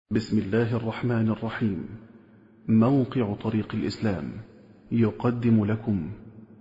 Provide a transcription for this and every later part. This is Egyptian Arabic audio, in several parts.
بسم الله الرحمن الرحيم موقع طريق الإسلام يقدم لكم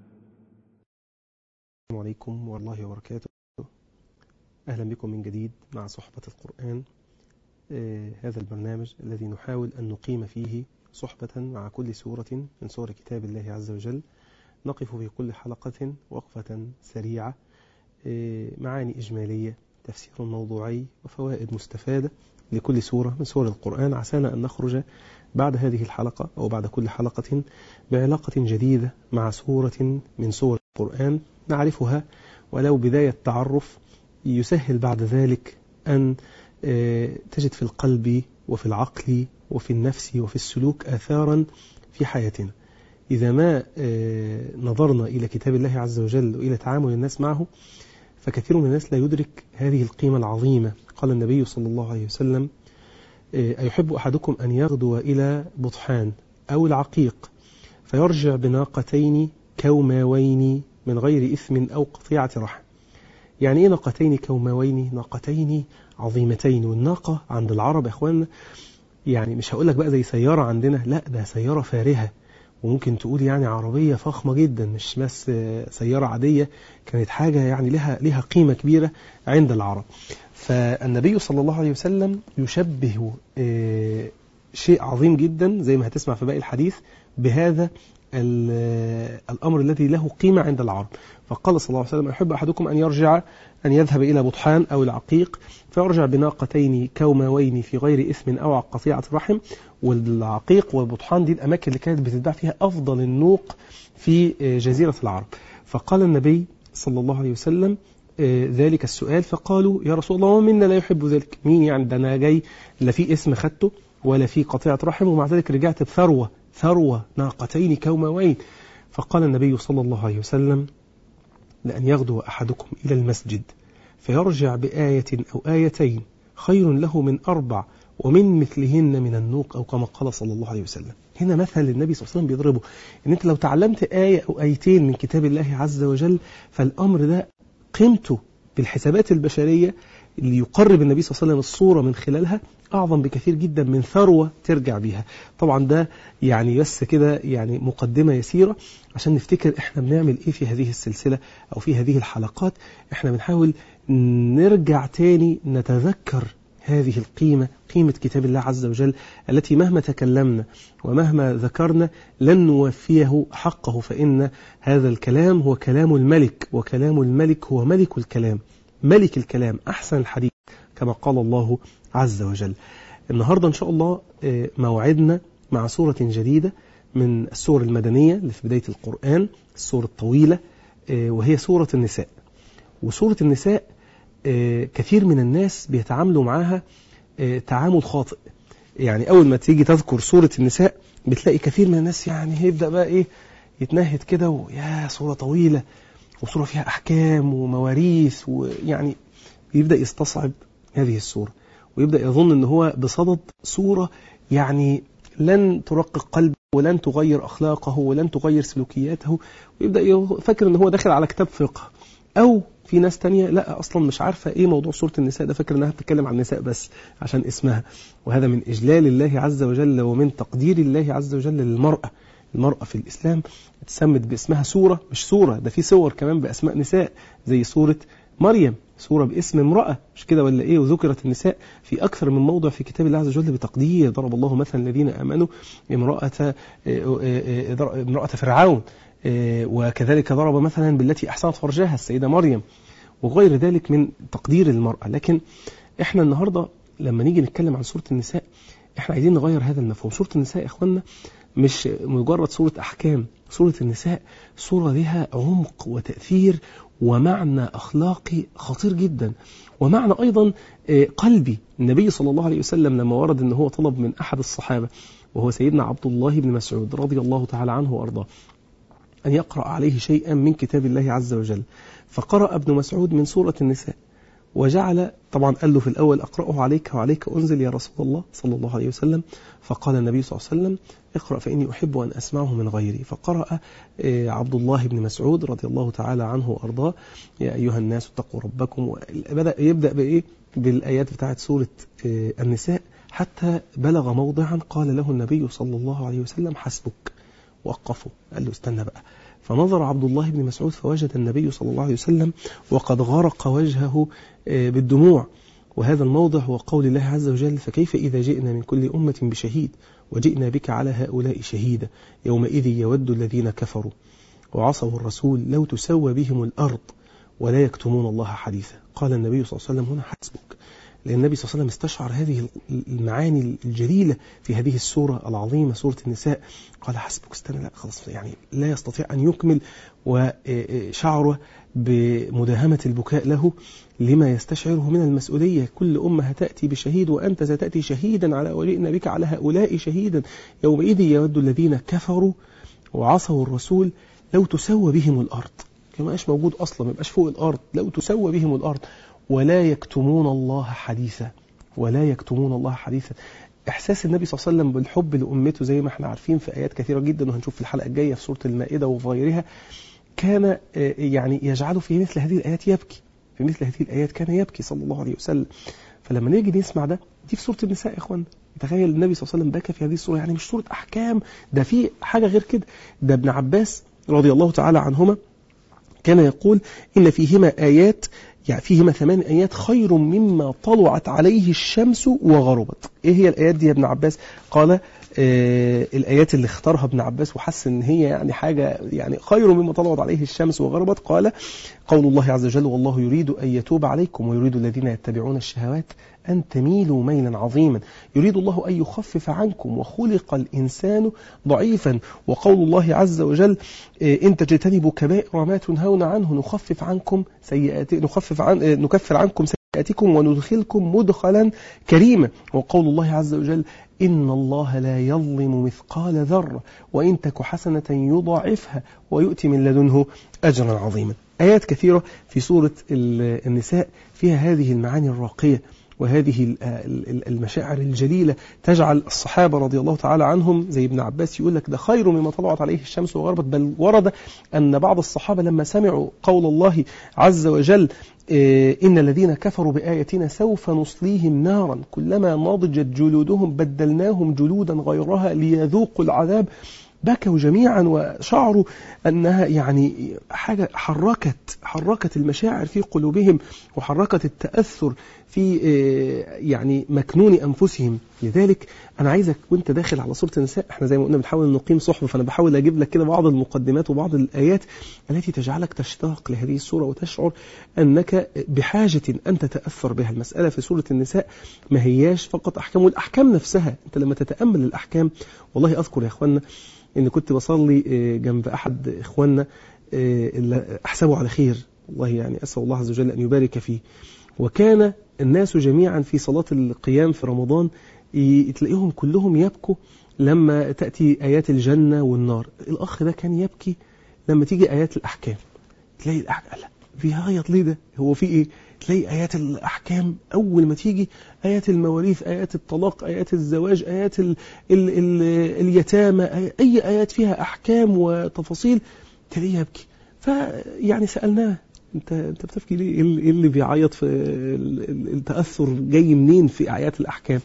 السلام عليكم ورحمة الله وبركاته أهلا بكم من جديد مع صحبة القرآن آه هذا البرنامج الذي نحاول أن نقيم فيه صحبة مع كل سورة من سور كتاب الله عز وجل نقف في كل حلقة وقفة سريعة آه معاني إجمالية تفسير موضوعي وفوائد مستفادة لكل سورة من سور القرآن عسانا أن نخرج بعد هذه الحلقة أو بعد كل حلقة بعلاقة جديدة مع سورة من سور القرآن نعرفها ولو بداية تعرف يسهل بعد ذلك أن تجد في القلب وفي العقل وفي النفس وفي السلوك آثارا في حياتنا إذا ما نظرنا إلى كتاب الله عز وجل وإلى تعامل الناس معه فكثير من الناس لا يدرك هذه القيمة العظيمة قال النبي صلى الله عليه وسلم أيحب أحدكم أن يغدو إلى بطحان أو العقيق فيرجع بناقتين كوماوين من غير إثم أو قطيعة رحم يعني إيه ناقتين كوماوين ناقتين عظيمتين والناقة عند العرب يا أخواننا يعني مش هقول لك بقى زي سيارة عندنا لا ده سيارة فارهة وممكن تقول يعني عربية فخمة جدا مش بس سيارة عادية كانت حاجة يعني لها لها قيمة كبيرة عند العرب فالنبي صلى الله عليه وسلم يشبه شيء عظيم جدا زي ما هتسمع في باقي الحديث بهذا الأمر الذي له قيمة عند العرب فقال صلى الله عليه وسلم يحب أحدكم أن يرجع أن يذهب إلى بطحان أو العقيق فيرجع بناقتين كوماوين في غير إثم أو قطيعة رحم والعقيق والبطحان دي الأماكن اللي كانت بتتباع فيها أفضل النوق في جزيرة العرب فقال النبي صلى الله عليه وسلم ذلك السؤال فقالوا يا رسول الله ومنا لا يحب ذلك مين يعني ده أنا جاي لا في اسم خدته ولا في قطيعة رحم ومع ذلك رجعت بثروة ثروة ناقتين كوماوين فقال النبي صلى الله عليه وسلم لأن يغدو أحدكم إلى المسجد فيرجع بآية أو آيتين خير له من أربع ومن مثلهن من النوق أو كما قال صلى الله عليه وسلم هنا مثل النبي صلى الله عليه وسلم بيضربه إن أنت لو تعلمت آية أو آيتين من كتاب الله عز وجل فالأمر ده قيمته بالحسابات البشرية اللي يقرب النبي صلى الله عليه وسلم الصورة من خلالها أعظم بكثير جدا من ثروة ترجع بيها طبعا ده يعني بس كده يعني مقدمة يسيرة عشان نفتكر احنا بنعمل ايه في هذه السلسلة أو في هذه الحلقات احنا بنحاول نرجع تاني نتذكر هذه القيمة قيمة كتاب الله عز وجل التي مهما تكلمنا ومهما ذكرنا لن نوفيه حقه فإن هذا الكلام هو كلام الملك وكلام الملك هو ملك الكلام ملك الكلام أحسن الحديث كما قال الله عز وجل النهاردة إن شاء الله موعدنا مع سورة جديدة من السور المدنية اللي في بداية القرآن السورة الطويلة وهي سورة النساء وسورة النساء كثير من الناس بيتعاملوا معاها تعامل خاطئ يعني أول ما تيجي تذكر سورة النساء بتلاقي كثير من الناس يعني هيبدأ بقى إيه يتنهد كده ويا سورة طويلة وسورة فيها أحكام ومواريث ويعني يبدأ يستصعب هذه السورة ويبدأ يظن أن هو بصدد سورة يعني لن ترقق قلبه ولن تغير أخلاقه ولن تغير سلوكياته ويبدأ يفكر أن هو داخل على كتاب فقه أو في ناس تانية لا أصلا مش عارفة إيه موضوع سورة النساء ده فاكر أنها بتتكلم عن النساء بس عشان اسمها وهذا من إجلال الله عز وجل ومن تقدير الله عز وجل للمرأة المرأة في الإسلام اتسمت باسمها سورة مش سورة ده في صور كمان بأسماء نساء زي سورة مريم سورة باسم امرأة مش كده ولا إيه وذكرت النساء في أكثر من موضع في كتاب الله عز وجل بتقدير ضرب الله مثلا الذين آمنوا امرأة امرأة فرعون وكذلك ضرب مثلا بالتي أحسنت فرجها السيدة مريم وغير ذلك من تقدير المرأة لكن احنا النهاردة لما نيجي نتكلم عن سورة النساء احنا عايزين نغير هذا المفهوم سورة النساء يا اخوانا مش مجرد سورة أحكام سورة النساء سورة لها عمق وتأثير ومعنى أخلاقي خطير جدا ومعنى أيضا قلبي النبي صلى الله عليه وسلم لما ورد أنه هو طلب من أحد الصحابة وهو سيدنا عبد الله بن مسعود رضي الله تعالى عنه وأرضاه أن يقرأ عليه شيئا من كتاب الله عز وجل فقرأ ابن مسعود من سورة النساء وجعل طبعا قال له في الأول أقرأه عليك وعليك أنزل يا رسول الله صلى الله عليه وسلم فقال النبي صلى الله عليه وسلم اقرأ فإني أحب أن أسمعه من غيري فقرأ عبد الله بن مسعود رضي الله تعالى عنه وأرضاه يا أيها الناس اتقوا ربكم بدأ يبدأ بإيه بالآيات بتاعت سورة النساء حتى بلغ موضعا قال له النبي صلى الله عليه وسلم حسبك وقفه قال له استنى بقى فنظر عبد الله بن مسعود فوجد النبي صلى الله عليه وسلم وقد غرق وجهه بالدموع وهذا الموضع هو قول الله عز وجل فكيف إذا جئنا من كل أمة بشهيد وجئنا بك على هؤلاء شهيدا يومئذ يود الذين كفروا وعصوا الرسول لو تسوى بهم الأرض ولا يكتمون الله حديثا قال النبي صلى الله عليه وسلم هنا حسبك لأن النبي صلى الله عليه وسلم استشعر هذه المعاني الجليلة في هذه السورة العظيمة سورة النساء قال حسبك استنى لا خلاص يعني لا يستطيع أن يكمل وشعره بمداهمة البكاء له لما يستشعره من المسؤولية كل أمة هتأتي بشهيد وأنت ستأتي شهيدا على وجئنا بك على هؤلاء شهيدا يومئذ يود الذين كفروا وعصوا الرسول لو تسوى بهم الأرض كما مش موجود أصلا ما يبقاش فوق الأرض لو تسوى بهم الأرض ولا يكتمون الله حديثا ولا يكتمون الله حديثا إحساس النبي صلى الله عليه وسلم بالحب لأمته زي ما احنا عارفين في آيات كثيرة جدا وهنشوف في الحلقة الجاية في سورة المائدة وفي غيرها كان يعني يجعله في مثل هذه الآيات يبكي في مثل هذه الآيات كان يبكي صلى الله عليه وسلم فلما نيجي نسمع ده دي في سورة النساء يا إخوان تخيل النبي صلى الله عليه وسلم بكى في هذه السورة يعني مش سورة أحكام ده في حاجة غير كده ده ابن عباس رضي الله تعالى عنهما كان يقول إن فيهما آيات يعني فيهما ثمان آيات خير مما طلعت عليه الشمس وغربت إيه هي الآيات دي يا ابن عباس قال آه الآيات اللي اختارها ابن عباس وحس إن هي يعني حاجة يعني خير مما طلعت عليه الشمس وغربت قال قول الله عز وجل والله يريد أن يتوب عليكم ويريد الذين يتبعون الشهوات أن تميلوا ميلا عظيما يريد الله أن يخفف عنكم وخلق الإنسان ضعيفا وقول الله عز وجل إن تجتنبوا كبائر ما تنهون عنه نخفف عنكم سيئات نخفف عن نكفر عنكم سيئاتكم وندخلكم مدخلا كريما وقول الله عز وجل إن الله لا يظلم مثقال ذرة وإن تك حسنة يضاعفها ويؤتي من لدنه أجرا عظيما آيات كثيرة في سورة النساء فيها هذه المعاني الراقية وهذه المشاعر الجليلة تجعل الصحابة رضي الله تعالى عنهم زي ابن عباس يقول لك ده خير مما طلعت عليه الشمس وغربت بل ورد أن بعض الصحابة لما سمعوا قول الله عز وجل إن الذين كفروا بآياتنا سوف نصليهم نارا كلما نضجت جلودهم بدلناهم جلودا غيرها ليذوقوا العذاب بكوا جميعا وشعروا أنها يعني حاجة حركت حركت المشاعر في قلوبهم وحركت التأثر في يعني مكنون أنفسهم لذلك أنا عايزك وانت داخل على سورة النساء احنا زي ما قلنا بنحاول نقيم صحبة فأنا بحاول أجيب لك كده بعض المقدمات وبعض الآيات التي تجعلك تشتاق لهذه السورة وتشعر أنك بحاجة أن تتأثر بها المسألة في سورة النساء ما هياش فقط أحكام والأحكام نفسها أنت لما تتأمل الأحكام والله أذكر يا أخوانا ان كنت بصلي جنب احد اخواننا اللي احسبه على خير والله يعني اسال الله عز وجل ان يبارك فيه وكان الناس جميعا في صلاه القيام في رمضان تلاقيهم كلهم يبكوا لما تاتي ايات الجنه والنار الاخ ده كان يبكي لما تيجي ايات الاحكام تلاقي الاحكام لا بيعيط ليه ده هو في ايه تلاقي آيات الأحكام أول ما تيجي آيات المواريث آيات الطلاق آيات الزواج آيات ال ال ال اليتامى أي آيات فيها أحكام وتفاصيل تلاقيه يبكي فيعني سألناه انت انت بتبكي ليه ايه اللي بيعيط في التاثر جاي منين في ايات الاحكام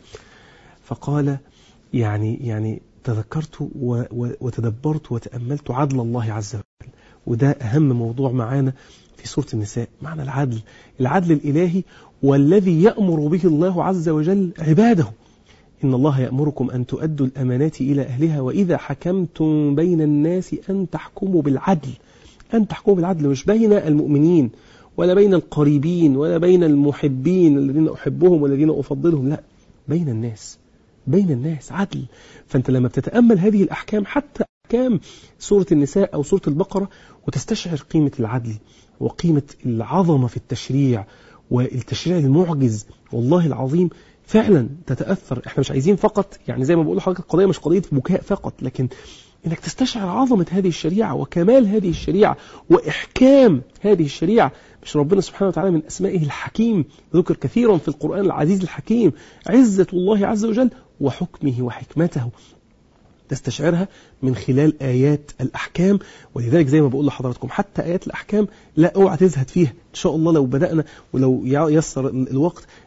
فقال يعني يعني تذكرت وتدبرت وتاملت عدل الله عز وجل وده اهم موضوع معانا في سورة النساء معنى العدل العدل الإلهي والذي يأمر به الله عز وجل عباده إن الله يأمركم أن تؤدوا الأمانات إلى أهلها وإذا حكمتم بين الناس أن تحكموا بالعدل أن تحكموا بالعدل مش بين المؤمنين ولا بين القريبين ولا بين المحبين الذين أحبهم والذين أفضلهم لا بين الناس بين الناس عدل فأنت لما بتتأمل هذه الأحكام حتى أحكام سورة النساء أو سورة البقرة وتستشعر قيمة العدل وقيمة العظمة في التشريع والتشريع المعجز والله العظيم فعلا تتأثر احنا مش عايزين فقط يعني زي ما بقول لحضرتك القضية مش قضية بكاء فقط لكن انك تستشعر عظمة هذه الشريعة وكمال هذه الشريعة وإحكام هذه الشريعة مش ربنا سبحانه وتعالى من أسمائه الحكيم ذكر كثيرا في القرآن العزيز الحكيم عزة الله عز وجل وحكمه وحكمته تستشعرها من خلال آيات الأحكام ولذلك زي ما بقول لحضراتكم حتى آيات الأحكام لا اوعى تزهد فيها إن شاء الله لو بدأنا ولو يسر الوقت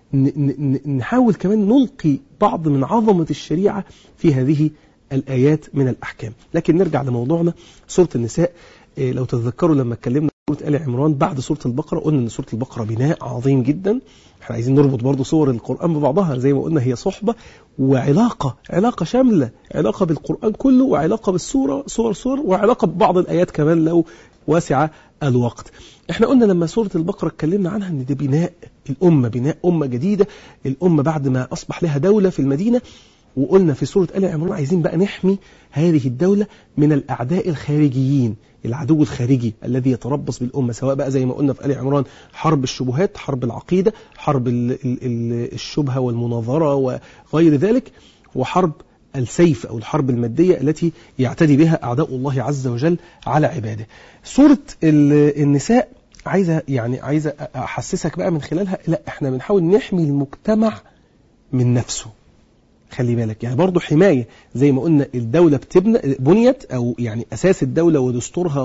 ن- ن- نحاول كمان نلقي بعض من عظمة الشريعة في هذه الآيات من الأحكام لكن نرجع لموضوعنا سورة النساء إيه، لو تتذكروا لما اتكلمنا عن سورة آل عمران بعد سورة البقرة قلنا أن سورة البقرة بناء عظيم جدا احنا عايزين نربط برضو صور القرآن ببعضها زي ما قلنا هي صحبة وعلاقة علاقة شاملة علاقة بالقرآن كله وعلاقة بالسورة صور صور وعلاقة ببعض الآيات كمان لو واسع الوقت احنا قلنا لما سورة البقرة اتكلمنا عنها ان ده بناء الأمة بناء أمة جديدة الأمة بعد ما أصبح لها دولة في المدينة وقلنا في سورة آل عمران عايزين بقى نحمي هذه الدولة من الأعداء الخارجيين العدو الخارجي الذي يتربص بالأمة سواء بقى زي ما قلنا في آل عمران حرب الشبهات حرب العقيدة حرب ال- ال- ال- الشبهة والمناظرة وغير ذلك وحرب السيف أو الحرب المادية التي يعتدي بها أعداء الله عز وجل على عباده سورة ال- النساء عايزة يعني عايزة أحسسك بقى من خلالها لا احنا بنحاول نحمي المجتمع من نفسه خلي بالك يعني برضه حماية زي ما قلنا الدولة بتبنى بنيت أو يعني أساس الدولة ودستورها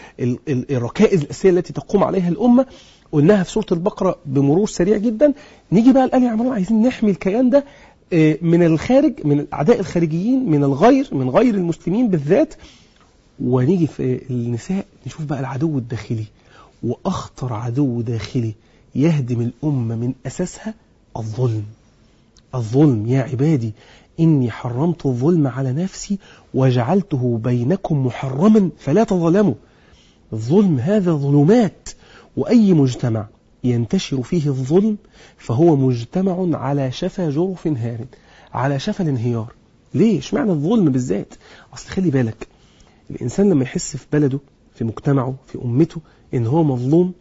والركائز الأساسية التي تقوم عليها الأمة قلناها في سورة البقرة بمرور سريع جدا نيجي بقى لآل عمران عايزين نحمي الكيان ده آه، من الخارج من الأعداء الخارجيين من الغير من غير المسلمين بالذات ونيجي في النساء نشوف بقى العدو الداخلي وأخطر عدو داخلي يهدم الأمة من أساسها الظلم الظلم يا عبادي إني حرمت الظلم على نفسي وجعلته بينكم محرما فلا تظلموا الظلم هذا ظلمات وأي مجتمع ينتشر فيه الظلم فهو مجتمع على شفا جرف هار على شفا الانهيار ليه؟ اشمعنى الظلم بالذات؟ أصل خلي بالك الإنسان لما يحس في بلده في مجتمعه في أمته إن هو مظلوم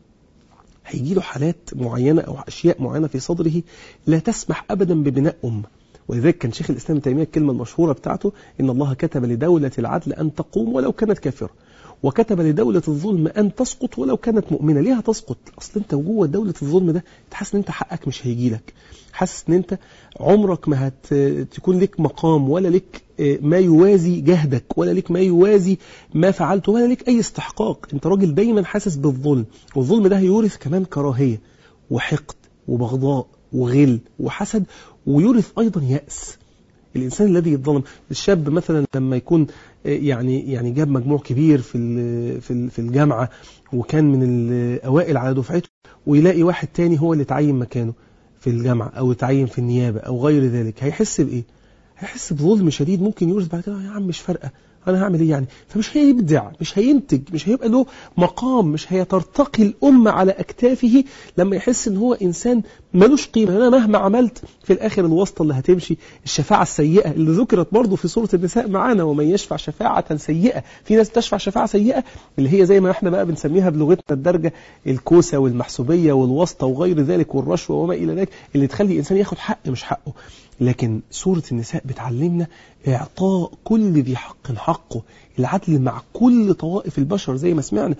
هيجي له حالات معينة أو أشياء معينة في صدره لا تسمح أبدا ببناء أمة ولذلك كان شيخ الإسلام ابن تيمية الكلمة المشهورة بتاعته إن الله كتب لدولة العدل أن تقوم ولو كانت كافرة وكتب لدولة الظلم أن تسقط ولو كانت مؤمنة ليه هتسقط أصل أنت جوه دولة الظلم ده تحس أن أنت حقك مش هيجي لك حاسس أن أنت عمرك ما هت تكون لك مقام ولا لك ما يوازي جهدك ولا لك ما يوازي ما فعلته ولا لك أي استحقاق أنت راجل دايما حاسس بالظلم والظلم ده هيورث كمان كراهية وحقد وبغضاء وغل وحسد ويورث أيضا يأس الإنسان الذي يتظلم الشاب مثلا لما يكون يعني يعني جاب مجموع كبير في ال- في ال- في الجامعة وكان من الأوائل على دفعته ويلاقي واحد تاني هو اللي تعين مكانه في الجامعة أو يتعين في النيابة أو غير ذلك هيحس بإيه؟ هيحس بظلم شديد ممكن يورث بعد كده يا عم مش فارقة أنا هعمل إيه يعني؟ فمش هيبدع مش هينتج مش هيبقى له مقام مش هيترتقي الأمة على أكتافه لما يحس إن هو إنسان ملوش قيمة أنا مهما عملت في الآخر الواسطة اللي هتمشي الشفاعة السيئة اللي ذكرت برضه في سورة النساء معانا ومن يشفع شفاعة سيئة في ناس تشفع شفاعة سيئة اللي هي زي ما احنا بقى بنسميها بلغتنا الدرجة الكوسة والمحسوبية والواسطة وغير ذلك والرشوة وما إلى ذلك اللي تخلي الإنسان ياخد حق مش حقه لكن سورة النساء بتعلمنا إعطاء كل ذي حق حقه العدل مع كل طوائف البشر زي ما سمعنا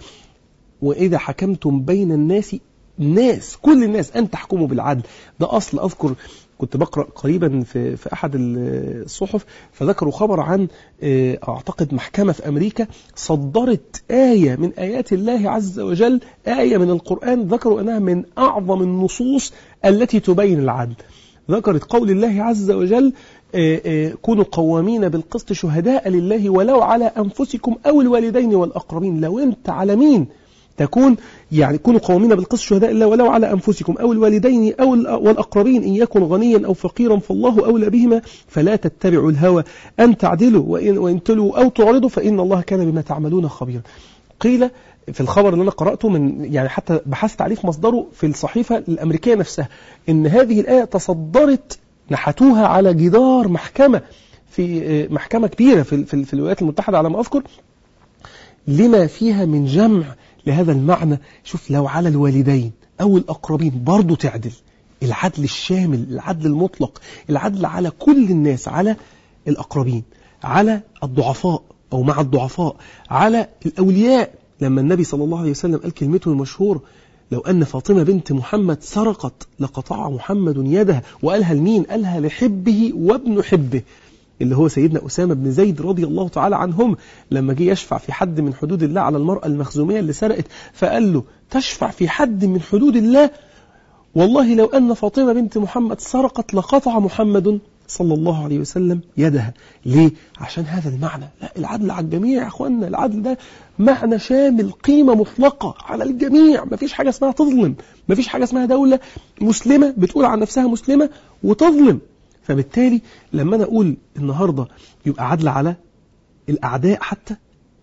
وإذا حكمتم بين الناس الناس كل الناس أن تحكموا بالعدل ده أصل أذكر كنت بقرأ قريبا في, في أحد الصحف فذكروا خبر عن آه، أعتقد محكمة في أمريكا صدرت آية من آيات الله عز وجل آية من القرآن ذكروا أنها من أعظم النصوص التي تبين العدل ذكرت قول الله عز وجل آه، آه، كونوا قوامين بالقسط شهداء لله ولو على أنفسكم أو الوالدين والأقربين لو أنت على مين تكون يعني كونوا قوامين بالقسط شهداء الله ولو على أنفسكم أو الوالدين أو ال- والأقربين إن يكن غنيا أو فقيرا فالله أولى بهما فلا تتبعوا الهوى أن تعدلوا وإن, وإن تلوا أو تعرضوا فإن الله كان بما تعملون خبيرا قيل في الخبر اللي أنا قرأته من يعني حتى بحثت عليه في مصدره في الصحيفة الأمريكية نفسها إن هذه الآية تصدرت نحتوها على جدار محكمة في آه، محكمة كبيرة في, في, في الولايات المتحدة على ما أذكر لما فيها من جمع لهذا المعنى شوف لو على الوالدين أو الأقربين برضو تعدل العدل الشامل العدل المطلق العدل على كل الناس على الأقربين على الضعفاء أو مع الضعفاء على الأولياء لما النبي صلى الله عليه وسلم قال كلمته المشهور لو أن فاطمة بنت محمد سرقت لقطع محمد يدها وقالها لمين؟ قالها لحبه وابن حبه اللي هو سيدنا أسامة بن زيد رضي الله تعالى عنهم لما جه يشفع في حد من حدود الله على المرأة المخزومية اللي سرقت فقال له تشفع في حد من حدود الله والله لو أن فاطمة بنت محمد سرقت لقطع محمد صلى الله عليه وسلم يدها ليه؟ عشان هذا المعنى لا العدل على الجميع يا أخوانا العدل ده معنى شامل قيمة مطلقة على الجميع مفيش حاجة اسمها تظلم مفيش حاجة اسمها دولة مسلمة بتقول عن نفسها مسلمة وتظلم فبالتالي لما أنا أقول النهاردة يبقى عدل على الأعداء حتى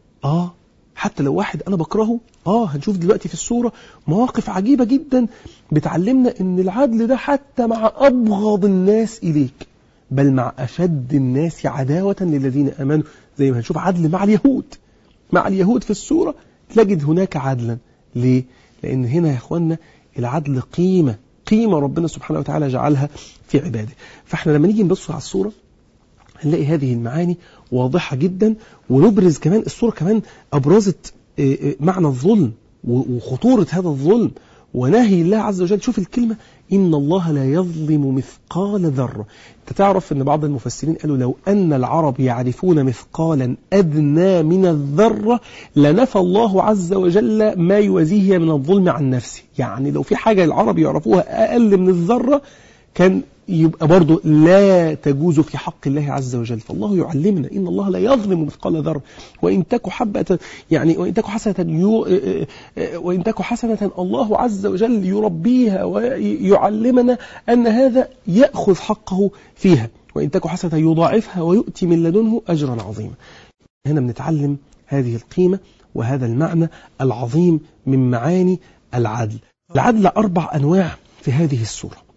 آه حتى لو واحد أنا بكرهه آه هنشوف دلوقتي في الصورة مواقف عجيبة جدا بتعلمنا إن العدل ده حتى مع أبغض الناس إليك بل مع أشد الناس عداوة للذين آمنوا زي ما هنشوف عدل مع اليهود مع اليهود في السورة تجد هناك عدلا ليه؟ لأن هنا يا أخوانا العدل قيمة قيمة ربنا سبحانه وتعالى جعلها في عباده فاحنا لما نيجي نبص على الصورة هنلاقي هذه المعاني واضحة جدا ونبرز كمان الصورة كمان أبرزت معنى الظلم وخطورة هذا الظلم ونهي الله عز وجل شوف الكلمة إن الله لا يظلم مثقال ذرة أنت تعرف أن بعض المفسرين قالوا لو أن العرب يعرفون مثقالا أدنى من الذرة لنفى الله عز وجل ما يوازيه من الظلم عن نفسه يعني لو في حاجة العرب يعرفوها أقل من الذرة كان يبقى برضه لا تجوز في حق الله عز وجل فالله يعلمنا إن الله لا يظلم مثقال ذرة وإن تك حبة يعني وإن تك حسنة يو وإن تك حسنة الله عز وجل يربيها ويعلمنا أن هذا يأخذ حقه فيها وإن تك حسنة يضاعفها ويؤتي من لدنه أجرا عظيما هنا بنتعلم هذه القيمة وهذا المعنى العظيم من معاني العدل العدل أربع أنواع في هذه السورة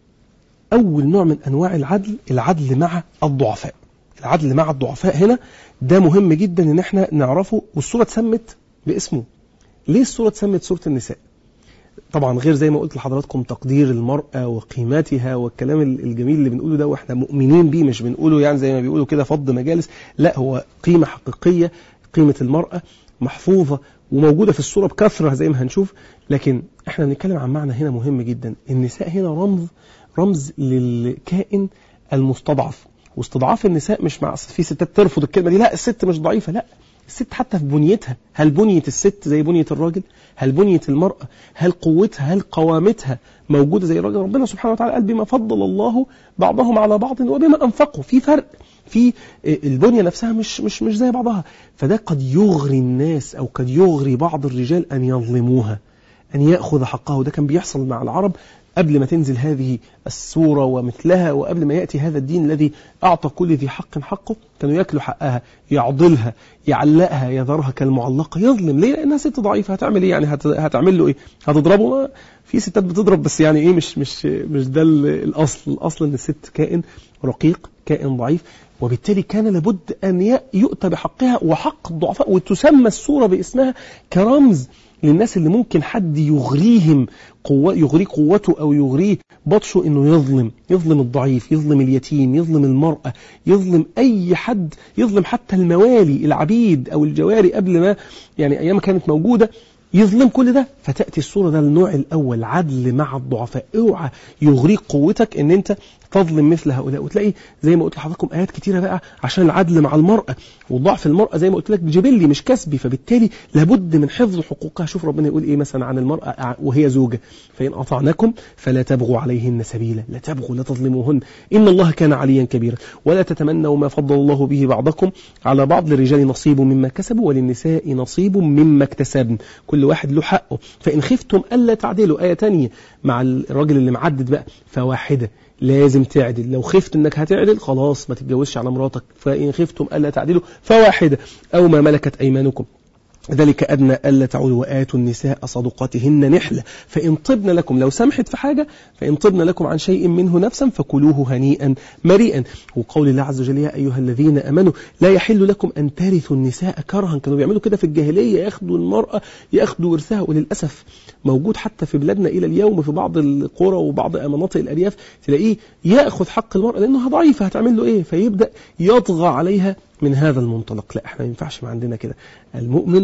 أول نوع من أنواع العدل العدل مع الضعفاء العدل مع الضعفاء هنا ده مهم جدا ان احنا نعرفه والسورة اتسمت باسمه ليه السورة اتسمت سورة النساء طبعا غير زي ما قلت لحضراتكم تقدير المرأة وقيمتها والكلام الجميل اللي بنقوله ده واحنا مؤمنين بيه مش بنقوله يعني زي ما بيقولوا كده فض مجالس لا هو قيمة حقيقية قيمة المرأة محفوظة وموجودة في الصورة بكثرة زي ما هنشوف لكن احنا بنتكلم عن معنى هنا مهم جدا النساء هنا رمز رمز للكائن المستضعف واستضعاف النساء مش مع في ستات ترفض الكلمة دي لا الست مش ضعيفة لا الست حتى في بنيتها هل بنية الست زي بنية الراجل هل بنية المرأة هل قوتها هل قوامتها موجودة زي الراجل ربنا سبحانه وتعالى قال بما فضل الله بعضهم على بعض وبما أنفقوا في فرق في البنية نفسها مش مش مش زي بعضها فده قد يغري الناس أو قد يغري بعض الرجال أن يظلموها أن يأخذ حقه ده كان بيحصل مع العرب قبل ما تنزل هذه السورة ومثلها وقبل ما يأتي هذا الدين الذي أعطى كل ذي حق حقه كانوا يأكلوا حقها يعضلها يعلقها يذرها كالمعلقة يظلم ليه لأنها ست ضعيفة هتعمل إيه يعني هتعمل له إيه هتضربه في ستات بتضرب بس يعني إيه مش مش مش ده الأصل الأصل إن الست كائن رقيق كائن ضعيف وبالتالي كان لابد أن يؤتى بحقها وحق الضعفاء وتسمى السورة باسمها كرمز للناس اللي ممكن حد يغريهم قوة يغريه قوته أو يغريه بطشه إنه يظلم يظلم الضعيف يظلم اليتيم يظلم المرأة يظلم أي حد يظلم حتى الموالي العبيد أو الجواري قبل ما يعني أيام كانت موجودة يظلم كل ده فتأتي الصورة ده النوع الأول عدل مع الضعفاء اوعى يغريك قوتك ان انت تظلم مثل هؤلاء وتلاقي زي ما قلت لحضراتكم آيات كتيرة بقى عشان العدل مع المرأة وضعف المرأة زي ما قلت لك جبلي مش كسبي فبالتالي لابد من حفظ حقوقها شوف ربنا يقول ايه مثلا عن المرأة وهي زوجة فإن أطعنكم فلا تبغوا عليهن سبيلا لا تبغوا لا تظلموهن إن الله كان عليا كبيرا ولا تتمنوا ما فضل الله به بعضكم على بعض للرجال نصيب مما كسبوا وللنساء نصيب مما اكتسبن كل واحد له حقه فإن خفتم ألا تعدلوا آية تانية مع الراجل اللي معدد بقى فواحدة لازم تعدل لو خفت انك هتعدل خلاص ما تتجوزش على مراتك فإن خفتم ألا تعدلوا فواحدة أو ما ملكت أيمانكم ذلك أدنى ألا تعودوا وآتوا النساء صدقاتهن نحلة فإن طبن لكم لو سمحت في حاجة فإن طبن لكم عن شيء منه نفسا فكلوه هنيئا مريئا وقول الله عز وجل يا أيها الذين أمنوا لا يحل لكم أن ترثوا النساء كرها كانوا بيعملوا كده في الجاهلية ياخدوا المرأة ياخدوا ورثها وللأسف موجود حتى في بلادنا إلى اليوم في بعض القرى وبعض مناطق الأرياف تلاقيه يأخذ حق المرأة لأنها ضعيفة هتعمل له إيه فيبدأ يطغى عليها من هذا المنطلق لا احنا ما ينفعش ما عندنا كده المؤمن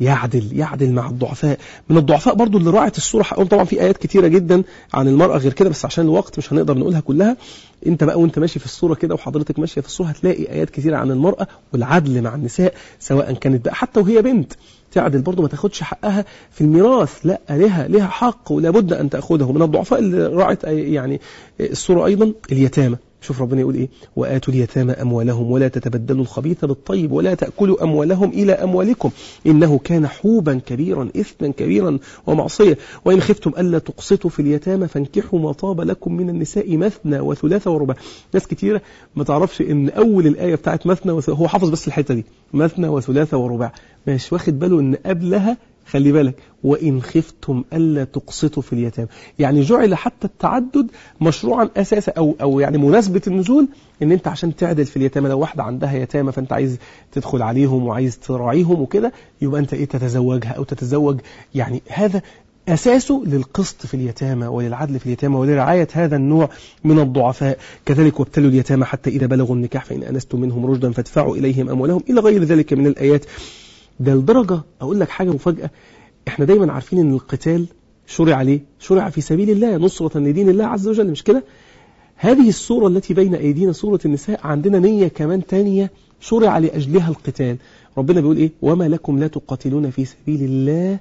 يعدل يعدل مع الضعفاء من الضعفاء برضو اللي راعت الصورة حقهم طبعا في آيات كتيرة جدا عن المرأة غير كده بس عشان الوقت مش هنقدر نقولها كلها انت بقى وانت ماشي في الصورة كده وحضرتك ماشية في الصورة هتلاقي آيات كتيرة عن المرأة والعدل مع النساء سواء كانت بقى حتى وهي بنت تعدل برضه ما تاخدش حقها في الميراث لا لها لها حق ولا بد ان تاخذه من الضعفاء اللي راعت يعني الصوره ايضا اليتامى شوف ربنا يقول ايه واتوا اليتامى اموالهم ولا تتبدلوا الخبيث بالطيب ولا تاكلوا اموالهم الى اموالكم انه كان حوبا كبيرا اثما كبيرا ومعصيه وان خفتم الا تقسطوا في اليتامى فانكحوا ما طاب لكم من النساء مثنى وثلاث ورباع ناس كتيره ما تعرفش ان اول الايه بتاعت مثنى وث... هو حافظ بس الحته دي مثنى وثلاث ورباع مش واخد باله ان قبلها خلي بالك وإن خفتم ألا تقسطوا في اليتامى يعني جعل حتى التعدد مشروعا أساسا أو, أو يعني مناسبة النزول إن أنت عشان تعدل في اليتامى لو واحدة عندها يتامى فأنت عايز تدخل عليهم وعايز تراعيهم وكده يبقى أنت إيه تتزوجها أو تتزوج يعني هذا أساسه للقسط في اليتامى وللعدل في اليتامى ولرعاية هذا النوع من الضعفاء كذلك وابتلوا اليتامى حتى إذا بلغوا النكاح فإن أنستم منهم رشدا فادفعوا إليهم أموالهم إلى غير ذلك من الآيات ده لدرجة أقول لك حاجة مفاجأة احنا دايما عارفين ان القتال شرع عليه شرع في سبيل الله نصرة لدين الله عز وجل مش كده هذه الصورة التي بين أيدينا صورة النساء عندنا نية كمان تانية شرع لأجلها القتال ربنا بيقول إيه وما لكم لا تقاتلون في سبيل الله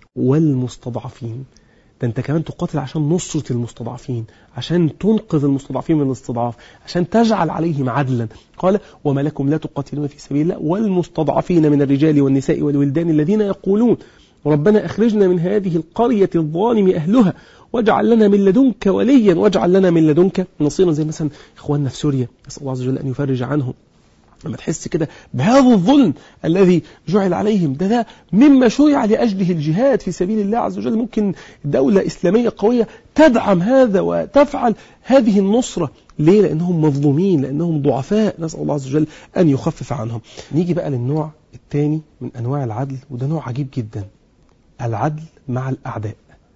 والمستضعفين ده انت كمان تقاتل عشان نصرة المستضعفين عشان تنقذ المستضعفين من الاستضعاف عشان تجعل عليهم عدلا قال وما لكم لا تقاتلون في سبيل الله والمستضعفين من الرجال والنساء والولدان الذين يقولون ربنا أخرجنا من هذه القرية الظالم أهلها واجعل لنا من لدنك وليا واجعل لنا من لدنك نصيرا زي مثلا إخواننا في سوريا نسأل الله عز وجل أن يفرج عنهم لما تحس كده بهذا الظلم الذي جعل عليهم ده ده مما شرع لأجله الجهاد في سبيل الله عز وجل ممكن دولة إسلامية قوية تدعم هذا وتفعل هذه النصرة ليه؟ لأنهم مظلومين لأنهم ضعفاء نسأل الله عز وجل أن يخفف عنهم نيجي بقى للنوع الثاني من أنواع العدل وده نوع عجيب جدا العدل مع الأعداء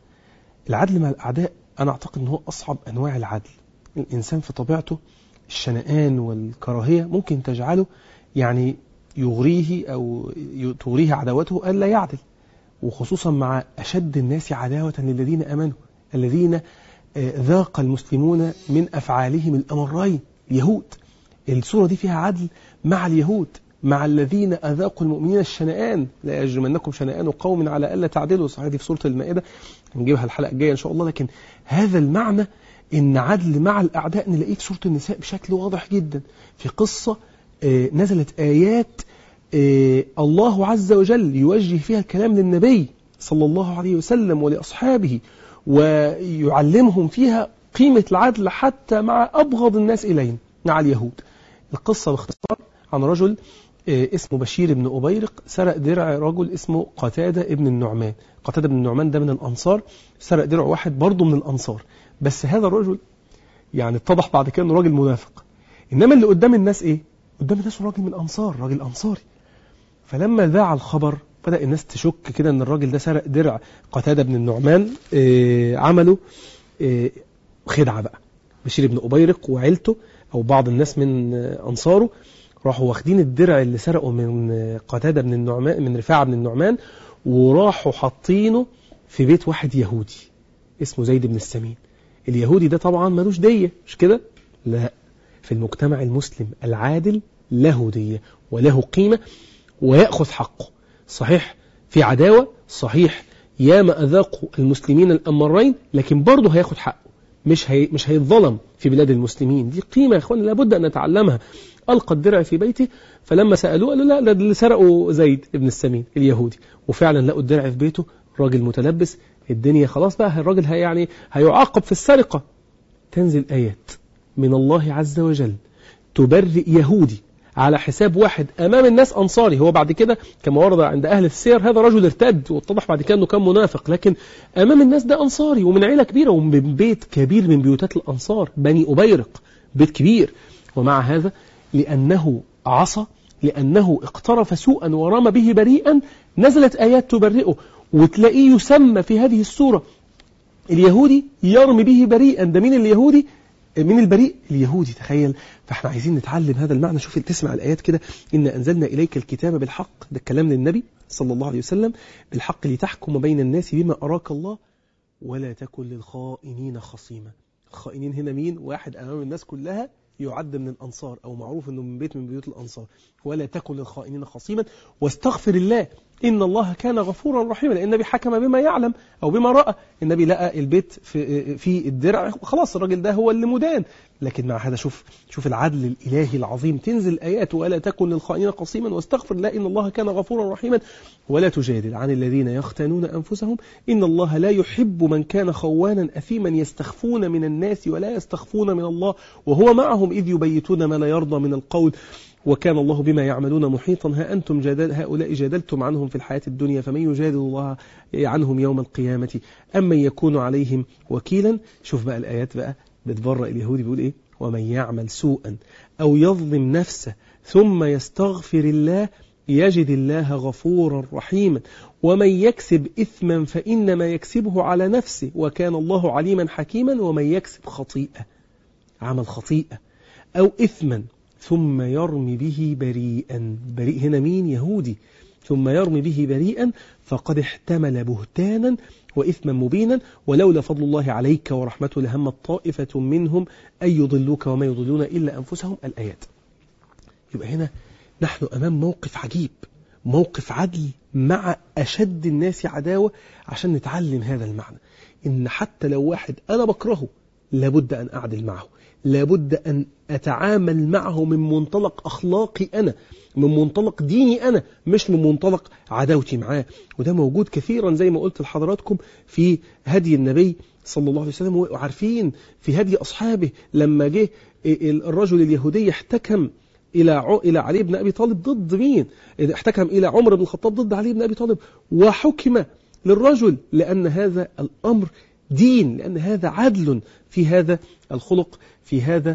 العدل مع الأعداء أنا أعتقد أنه أصعب أنواع العدل الإنسان في طبيعته الشنآن والكراهية ممكن تجعله يعني يغريه أو تغريه عداوته ألا يعدل وخصوصا مع أشد الناس عداوة للذين أمنوا الذين ذاق المسلمون من أفعالهم الأمرين اليهود السورة دي فيها عدل مع اليهود مع الذين أذاقوا المؤمنين الشنآن لا يجرمنكم شنآن قوم على ألا تعدلوا صحيح دي في سورة المائدة هنجيبها الحلقة الجاية إن شاء الله لكن هذا المعنى إن عدل مع الأعداء نلاقيه في سورة النساء بشكل واضح جدا في قصة نزلت آيات الله عز وجل يوجه فيها الكلام للنبي صلى الله عليه وسلم ولأصحابه ويعلمهم فيها قيمة العدل حتى مع أبغض الناس إلينا مع اليهود القصة باختصار عن رجل اسمه بشير بن أبيرق سرق درع رجل اسمه قتادة ابن النعمان قتادة بن النعمان ده من الأنصار سرق درع واحد برضه من الأنصار بس هذا الرجل يعني اتضح بعد كده انه راجل منافق انما اللي قدام الناس ايه قدام الناس راجل من انصار راجل انصاري فلما ذاع الخبر بدا الناس تشك كده ان الراجل ده سرق درع قتاده بن النعمان إيه عملوا إيه خدعه بقى بشير بن ابيرق وعيلته او بعض الناس من انصاره راحوا واخدين الدرع اللي سرقه من قتاده بن النعمان من رفاعه بن النعمان وراحوا حاطينه في بيت واحد يهودي اسمه زيد بن السمين اليهودي ده طبعا ملوش دية مش كده لا في المجتمع المسلم العادل له دية وله قيمة ويأخذ حقه صحيح في عداوة صحيح ياما أذاقوا المسلمين الأمرين لكن برضه هياخد حقه مش هي مش هيتظلم في بلاد المسلمين دي قيمة يا اخوان لابد أن نتعلمها ألقى الدرع في بيته فلما سألوه قالوا لا ده اللي سرقوا زيد ابن السمين اليهودي وفعلا لقوا الدرع في بيته راجل متلبس الدنيا خلاص بقى الراجل هي يعني هيعاقب في السرقة تنزل آيات من الله عز وجل تبرئ يهودي على حساب واحد أمام الناس أنصاري هو بعد كده كما ورد عند أهل السير هذا رجل ارتد واتضح بعد كده أنه كان منافق لكن أمام الناس ده أنصاري ومن عيلة كبيرة ومن بيت كبير من بيوتات الأنصار بني أبيرق بيت كبير ومع هذا لأنه عصى لأنه اقترف سوءا ورمى به بريئا نزلت آيات تبرئه وتلاقيه يسمى في هذه السورة اليهودي يرمي به بريئا ده مين اليهودي من البريء اليهودي تخيل فاحنا عايزين نتعلم هذا المعنى شوف تسمع الآيات كده إن أنزلنا إليك الكتاب بالحق ده الكلام للنبي صلى الله عليه وسلم بالحق لتحكم بين الناس بما أراك الله ولا تكن للخائنين خصيما الخائنين هنا مين واحد أمام الناس كلها يعد من الأنصار أو معروف أنه من بيت من بيوت الأنصار ولا تكن للخائنين خصيما واستغفر الله إن الله كان غفورا رحيما لأن النبي حكم بما يعلم أو بما رأى النبي لقى البيت في, في الدرع خلاص الراجل ده هو اللي مدان لكن مع هذا شوف شوف العدل الإلهي العظيم تنزل آيات ولا تكن للخائنين قصيما واستغفر الله إن الله كان غفورا رحيما ولا تجادل عن الذين يختانون أنفسهم إن الله لا يحب من كان خوانا أثيما يستخفون من الناس ولا يستخفون من الله وهو معهم إذ يبيتون ما لا يرضى من القول وكان الله بما يعملون محيطا ها أنتم جادل هؤلاء جادلتم عنهم في الحياة الدنيا فمن يجادل الله عنهم يوم القيامة أما يكون عليهم وكيلا شوف بقى الآيات بقى بتبرأ اليهودي بيقول إيه ومن يعمل سوءا أو يظلم نفسه ثم يستغفر الله يجد الله غفورا رحيما ومن يكسب إثما فإنما يكسبه على نفسه وكان الله عليما حكيما ومن يكسب خطيئة عمل خطيئة أو إثما ثم يرمي به بريئا بريء هنا مين يهودي ثم يرمي به بريئا فقد احتمل بهتانا وإثما مبينا ولولا فضل الله عليك ورحمته لهم طائفة منهم أن يضلوك وما يضلون إلا أنفسهم الآيات يبقى هنا نحن أمام موقف عجيب موقف عدل مع أشد الناس عداوة عشان نتعلم هذا المعنى إن حتى لو واحد أنا بكرهه لابد أن أعدل معه لابد أن أتعامل معه من منطلق أخلاقي أنا من منطلق ديني أنا مش من منطلق عداوتي معاه وده موجود كثيرا زي ما قلت لحضراتكم في هدي النبي صلى الله عليه وسلم وعارفين في هدي أصحابه لما جه الرجل اليهودي احتكم إلى إلى علي بن أبي طالب ضد مين؟ احتكم إلى عمر بن الخطاب ضد علي بن أبي طالب وحكم للرجل لأن هذا الأمر دين لأن هذا عدل في هذا الخلق في هذا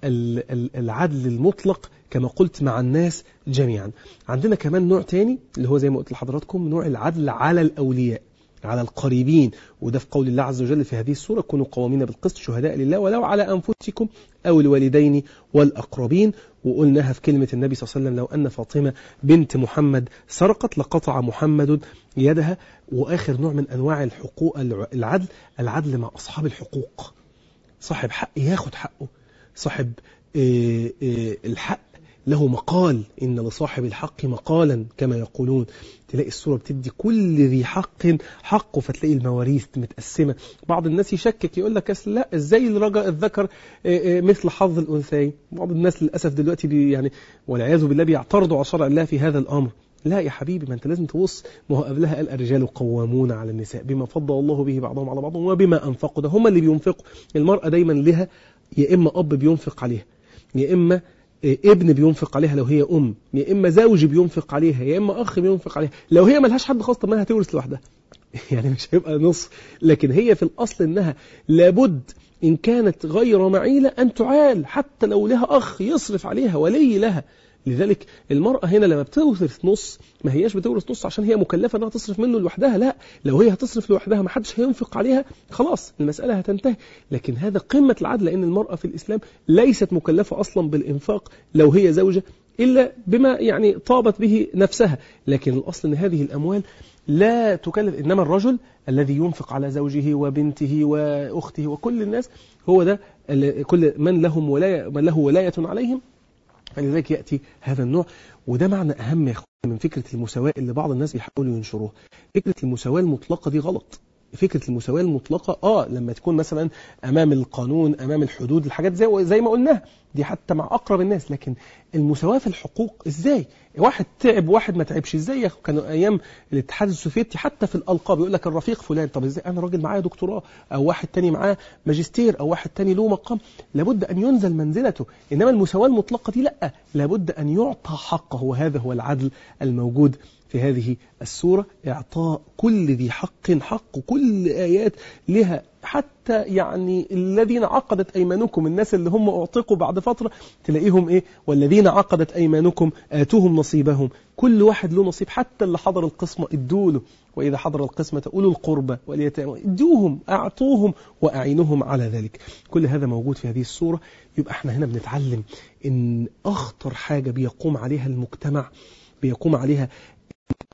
العدل المطلق كما قلت مع الناس جميعا عندنا كمان نوع تاني اللي هو زي ما قلت لحضراتكم نوع العدل على الأولياء على القريبين وده في قول الله عز وجل في هذه السورة كونوا قوامين بالقسط شهداء لله ولو على أنفسكم أو الوالدين والأقربين وقلناها في كلمة النبي صلى الله عليه وسلم لو أن فاطمة بنت محمد سرقت لقطع محمد يدها وآخر نوع من أنواع الحقوق العدل العدل مع أصحاب الحقوق صاحب حق ياخد حقه صاحب الحق له مقال إن لصاحب الحق مقالا كما يقولون تلاقي الصورة بتدي كل ذي حق حقه فتلاقي المواريث متقسمة بعض الناس يشكك يقول لك لا ازاي الرجاء الذكر مثل حظ الأنثيين بعض الناس للأسف دلوقتي بي يعني والعياذ بالله بيعترضوا على شرع الله في هذا الأمر لا يا حبيبي ما انت لازم تبص ما هو قبلها قال الرجال قوامون على النساء بما فضل الله به بعضهم على بعض وبما أنفقوا ده هم اللي بينفقوا المرأة دايما لها يا إما أب بينفق عليها يا إما ابن بينفق عليها لو هي أم يا إما زوج بينفق عليها يا إما أخ بينفق عليها لو هي ملهاش حد خاص طب ما هتورث لوحدها يعني مش هيبقى نص لكن هي في الأصل إنها لابد إن كانت غير معيلة أن تعال حتى لو لها أخ يصرف عليها ولي لها لذلك المرأة هنا لما بتورث نص ما هياش بتورث نص عشان هي مكلفة انها تصرف منه لوحدها لا لو هي هتصرف لوحدها ما حدش هينفق عليها خلاص المسألة هتنتهي لكن هذا قمة العدل لأن المرأة في الإسلام ليست مكلفة أصلا بالإنفاق لو هي زوجة إلا بما يعني طابت به نفسها لكن الأصل أن هذه الأموال لا تكلف إنما الرجل الذي ينفق على زوجه وبنته وأخته وكل الناس هو ده كل من لهم ولاية من له ولاية عليهم فلذلك يأتي هذا النوع وده معنى أهم يا أخوان من فكرة المساواة اللي بعض الناس بيحاولوا ينشروها فكرة المساواة المطلقة دي غلط فكرة المساواة المطلقة آه لما تكون مثلا أمام القانون أمام الحدود الحاجات زي زي ما قلناها دي حتى مع أقرب الناس لكن المساواة في الحقوق إزاي واحد تعب وواحد ما تعبش إزاي يا كانوا أيام الاتحاد السوفيتي حتى في الألقاب يقول لك الرفيق فلان طب إزاي أنا راجل معايا دكتوراه أو واحد تاني معاه ماجستير أو واحد تاني له مقام لابد أن ينزل منزلته إنما المساواة المطلقة دي لا لابد أن يعطى حقه وهذا هو العدل الموجود في هذه السورة إعطاء كل ذي حق حق كل آيات لها حتى يعني الذين عقدت أيمانكم الناس اللي هم أعتقوا بعد فترة تلاقيهم إيه والذين عقدت أيمانكم آتوهم نصيبهم كل واحد له نصيب حتى اللي حضر القسمة ادوله وإذا حضر القسمة أولو القربى واليتامى ادوهم أعطوهم وأعينهم على ذلك كل هذا موجود في هذه السورة يبقى احنا هنا بنتعلم إن أخطر حاجة بيقوم عليها المجتمع بيقوم عليها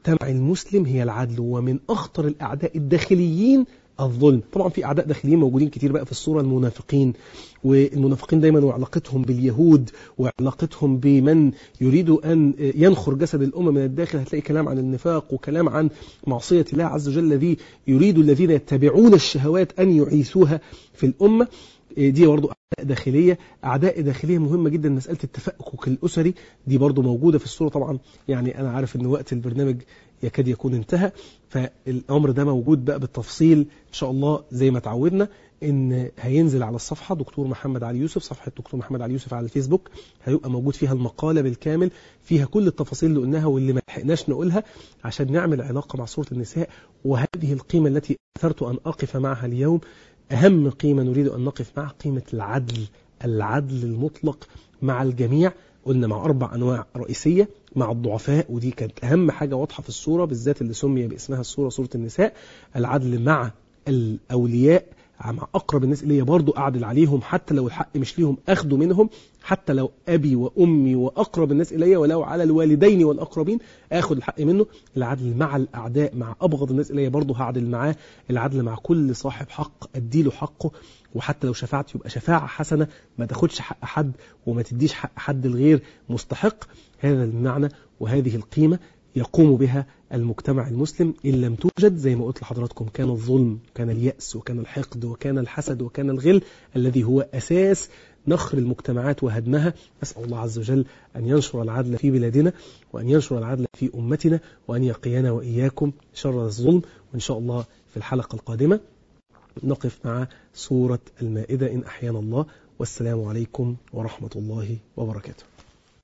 المجتمع المسلم هي العدل ومن أخطر الأعداء الداخليين الظلم طبعا في أعداء داخليين موجودين كتير بقى في الصورة المنافقين والمنافقين دايما وعلاقتهم باليهود وعلاقتهم بمن يريد أن ينخر جسد الأمة من الداخل هتلاقي كلام عن النفاق وكلام عن معصية الله عز وجل الذي يريد الذين يتبعون الشهوات أن يعيثوها في الأمة دي برضو أعداء داخلية أعداء داخلية مهمة جدا مسألة التفكك الأسري دي برضو موجودة في الصورة طبعا يعني أنا عارف أن وقت البرنامج يكاد يكون انتهى فالأمر ده موجود بقى بالتفصيل إن شاء الله زي ما تعودنا ان هينزل على الصفحة دكتور محمد علي يوسف صفحة دكتور محمد علي يوسف على الفيسبوك هيبقى موجود فيها المقالة بالكامل فيها كل التفاصيل اللي قلناها واللي ما لحقناش نقولها عشان نعمل علاقة مع سورة النساء وهذه القيمة التي أثرت أن أقف معها اليوم أهم قيمة نريد أن نقف معها قيمة العدل العدل المطلق مع الجميع قلنا مع أربع أنواع رئيسية مع الضعفاء ودي كانت أهم حاجة واضحة في الصورة بالذات اللي سمي باسمها الصورة صورة النساء العدل مع الأولياء مع أقرب الناس اللي هي برضو أعدل عليهم حتى لو الحق مش ليهم أخده منهم حتى لو أبي وأمي وأقرب الناس إلي ولو على الوالدين والأقربين أخذ الحق منه العدل مع الأعداء مع أبغض الناس إلي برضو هعدل معاه العدل مع كل صاحب حق أديله حقه وحتى لو شفعت يبقى شفاعة حسنة ما تاخدش حق حد وما تديش حق حد الغير مستحق هذا المعنى وهذه القيمة يقوم بها المجتمع المسلم إن لم توجد زي ما قلت لحضراتكم كان الظلم كان اليأس وكان الحقد وكان الحسد وكان الغل الذي هو أساس نخر المجتمعات وهدمها أسأل الله عز وجل أن ينشر العدل في بلادنا وأن ينشر العدل في أمتنا وأن يقينا وإياكم شر الظلم وإن شاء الله في الحلقة القادمة نقف مع سورة المائدة إن أحيانا الله والسلام عليكم ورحمة الله وبركاته